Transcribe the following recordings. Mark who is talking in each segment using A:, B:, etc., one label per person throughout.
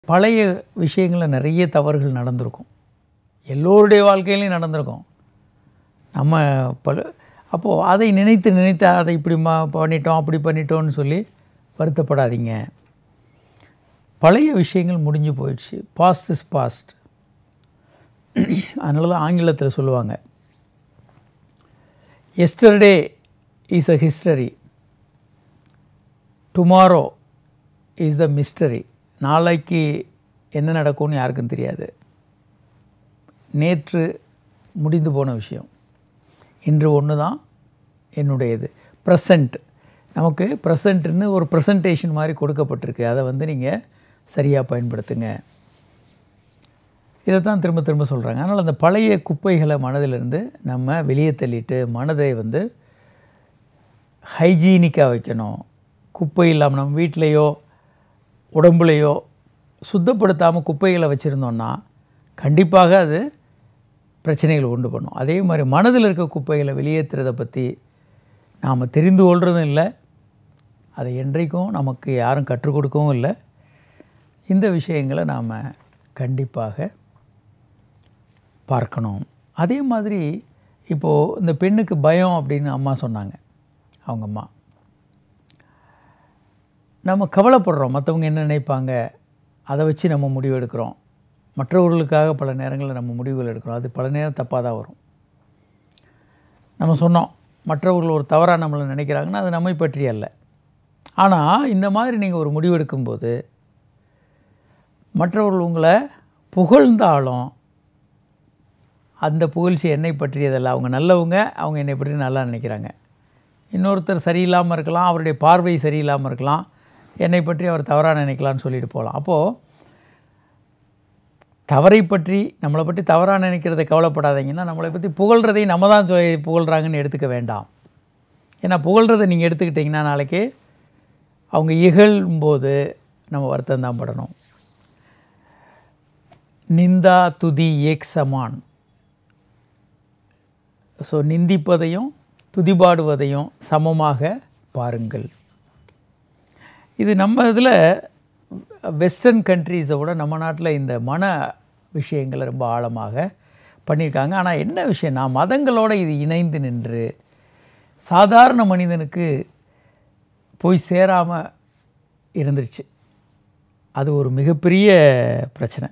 A: பழைய விஷயங்களில் நிறைய தவறுகள் நடந்திருக்கும் எல்லோருடைய வாழ்க்கையிலையும் நடந்திருக்கும் நம்ம பல அப்போது அதை நினைத்து நினைத்து அதை இப்படி மா பண்ணிட்டோம் அப்படி பண்ணிட்டோம்னு சொல்லி வருத்தப்படாதீங்க பழைய விஷயங்கள் முடிஞ்சு போயிடுச்சு பாஸ்ட் இஸ் பாஸ்ட் அதனால தான் ஆங்கிலத்தில் சொல்லுவாங்க yesterday is a history tomorrow is the mystery நாளைக்கு என்ன நடக்கும்னு யாருக்கும் தெரியாது நேற்று முடிந்து போன விஷயம் இன்று ஒன்று தான் என்னுடையது ப்ரெசண்ட் நமக்கு ப்ரெசண்ட்னு ஒரு ப்ரெசன்டேஷன் மாதிரி கொடுக்கப்பட்டிருக்கு அதை வந்து நீங்கள் சரியாக பயன்படுத்துங்க இதை தான் திரும்ப திரும்ப சொல்கிறாங்க அதனால் அந்த பழைய குப்பைகளை மனதிலிருந்து நம்ம வெளியே தள்ளிட்டு மனதை வந்து ஹைஜீனிக்காக வைக்கணும் குப்பை இல்லாமல் நம்ம வீட்லேயோ உடம்புலையோ சுத்தப்படுத்தாமல் குப்பைகளை வச்சுருந்தோன்னா கண்டிப்பாக அது பிரச்சனைகள் உண்டு பண்ணும் அதே மாதிரி மனதில் இருக்க குப்பைகளை வெளியேற்றுறதை பற்றி நாம் தெரிந்து கொள்றதும் இல்லை அதை என்றைக்கும் நமக்கு யாரும் கற்றுக் கொடுக்கவும் இல்லை இந்த விஷயங்களை நாம் கண்டிப்பாக பார்க்கணும் அதே மாதிரி இப்போது இந்த பெண்ணுக்கு பயம் அப்படின்னு அம்மா சொன்னாங்க அவங்க அம்மா நம்ம கவலைப்படுறோம் மற்றவங்க என்ன நினைப்பாங்க அதை வச்சு நம்ம முடிவு எடுக்கிறோம் மற்றவர்களுக்காக பல நேரங்களில் நம்ம முடிவுகள் எடுக்கிறோம் அது பல நேரம் தப்பாக தான் வரும் நம்ம சொன்னோம் மற்றவர்கள் ஒரு தவறாக நம்மளை நினைக்கிறாங்கன்னா அது நம்மை பற்றி அல்ல ஆனால் இந்த மாதிரி நீங்கள் ஒரு முடிவு எடுக்கும்போது மற்றவர்கள் உங்களை புகழ்ந்தாலும் அந்த புகழ்ச்சி என்னை பற்றியதல்ல அவங்க நல்லவங்க அவங்க என்னை பற்றி நல்லா நினைக்கிறாங்க இன்னொருத்தர் சரியில்லாமல் இருக்கலாம் அவருடைய பார்வை சரியில்லாமல் இருக்கலாம் என்னை பற்றி அவர் தவறாக நினைக்கலான்னு சொல்லிட்டு போகலாம் அப்போது தவறை பற்றி நம்மளை பற்றி தவறாக நினைக்கிறதை கவலைப்படாதீங்கன்னா நம்மளை பற்றி புகழ்கிறதை நம்ம தான் சொ- புகழ்கிறாங்கன்னு எடுத்துக்க வேண்டாம் ஏன்னா புகழ்கிறதை நீங்கள் எடுத்துக்கிட்டிங்கன்னா நாளைக்கு அவங்க இகழும்போது நம்ம வருத்தம் தான் படணும் நிந்தா துதி ஏக் சமான் ஸோ நிந்திப்பதையும் துதிபாடுவதையும் சமமாக பாருங்கள் இது நம்ம இதில் வெஸ்டர்ன் கண்ட்ரீஸை விட நம்ம நாட்டில் இந்த மன விஷயங்களை ரொம்ப ஆழமாக பண்ணியிருக்காங்க ஆனால் என்ன விஷயம்னா மதங்களோட இது இணைந்து நின்று சாதாரண மனிதனுக்கு போய் சேராமல் இருந்துருச்சு அது ஒரு மிகப்பெரிய பிரச்சனை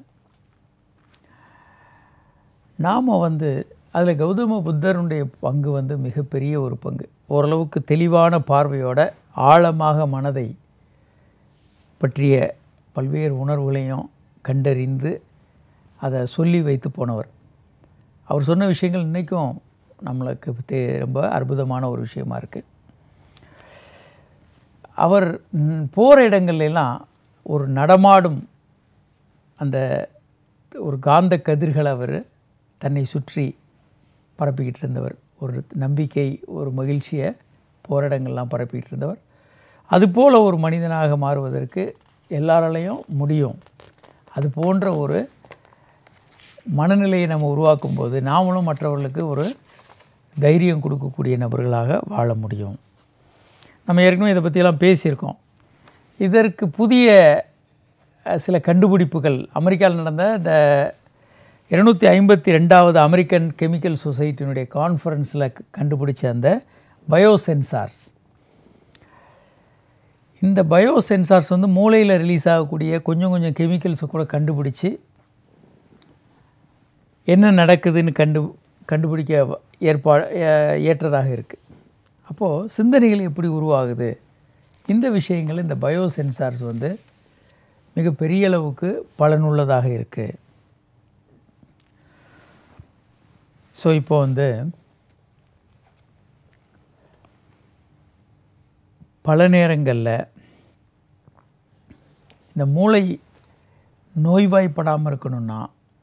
A: நாம் வந்து அதில் கௌதம புத்தருடைய பங்கு வந்து மிகப்பெரிய ஒரு பங்கு ஓரளவுக்கு தெளிவான பார்வையோட ஆழமாக மனதை பற்றிய பல்வேறு உணர்வுகளையும் கண்டறிந்து அதை சொல்லி வைத்து போனவர் அவர் சொன்ன விஷயங்கள் இன்றைக்கும் நம்மளுக்கு தே- ரொம்ப அற்புதமான ஒரு விஷயமா இருக்குது அவர் ம், போகிற இடங்கள்ல எல்லாம் ஒரு நடமாடும் அந்த ஒரு காந்த கதிர்கள் அவர் தன்னை சுற்றி பரப்பிக்கிட்டு இருந்தவர் ஒரு நம்பிக்கை ஒரு மகிழ்ச்சியை போகிற இடங்கள்லாம் பரப்பிக்கிட்டு இருந்தவர் அதுபோல் ஒரு மனிதனாக மாறுவதற்கு எல்லாராலையும் முடியும் அது போன்ற ஒரு மனநிலையை நம்ம உருவாக்கும் போது நாமளும் மற்றவர்களுக்கு ஒரு தைரியம் கொடுக்கக்கூடிய நபர்களாக வாழ முடியும் நம்ம ஏற்கனவே இதை பற்றியெல்லாம் பேசியிருக்கோம் இதற்கு புதிய அஹ், சில கண்டுபிடிப்புகள் அமெரிக்காவில் நடந்த இந்த இருநூற்றி ஐம்பத்தி ரெண்டாவது அமெரிக்கன் கெமிக்கல் சொசைட்டியினுடைய கான்ஃபரன்ஸில் கண்டுபிடிச்ச அந்த பயோ சென்சார்ஸ் இந்த பயோ சென்சார்ஸ் வந்து மூளையில் ரிலீஸ் ஆகக்கூடிய கொஞ்சம் கொஞ்சம் கெமிக்கல்ஸை கூட கண்டுபிடிச்சி என்ன நடக்குதுன்னு கண்டு கண்டுபிடிக்க ஏற்பா ஏ- ஏற்றதாக இருக்குது அப்போது சிந்தனைகள் எப்படி உருவாகுது இந்த விஷயங்கள் இந்த பயோ சென்சார்ஸ் வந்து மிக பெரிய அளவுக்கு பலனுள்ளதாக இருக்குது ஸோ இப்போ வந்து பல நேரங்களில் இந்த மூளை நோய்வாய்ப்படாமல் இருக்கணும்னா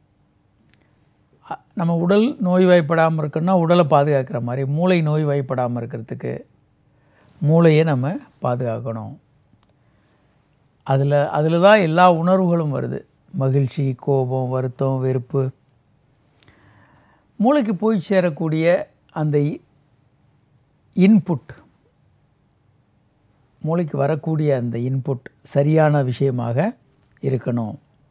A: அ- நம்ம உடல் நோய்வாய்ப்படாமல் இருக்கணும்னா உடலை பாதுகாக்கிற மாதிரி மூளை நோய்வாய்ப்படாமல் இருக்கிறதுக்கு மூளையை நம்ம பாதுகாக்கணும் அதில் அதில் தான் எல்லா உணர்வுகளும் வருது மகிழ்ச்சி கோபம் வருத்தம் வெறுப்பு மூளைக்கு போய் சேரக்கூடிய அந்த இன்புட் மூளைக்கு வரக்கூடிய அந்த இன்புட் சரியான விஷயமாக இருக்கணும்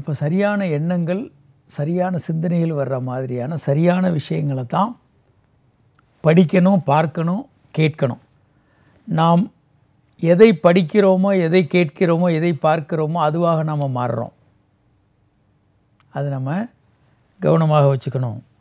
A: அப்போ சரியான எண்ணங்கள் சரியான சிந்தனைகள் வர்ற மாதிரியான சரியான விஷயங்களை தான் படிக்கணும் பார்க்கணும் கேட்கணும் நாம் எதை படிக்கிறோமோ எதை கேட்கிறோமோ எதை பார்க்கிறோமோ அதுவாக நாம் மாறுறோம் அது நம்ம கவனமாக வச்சுக்கணும்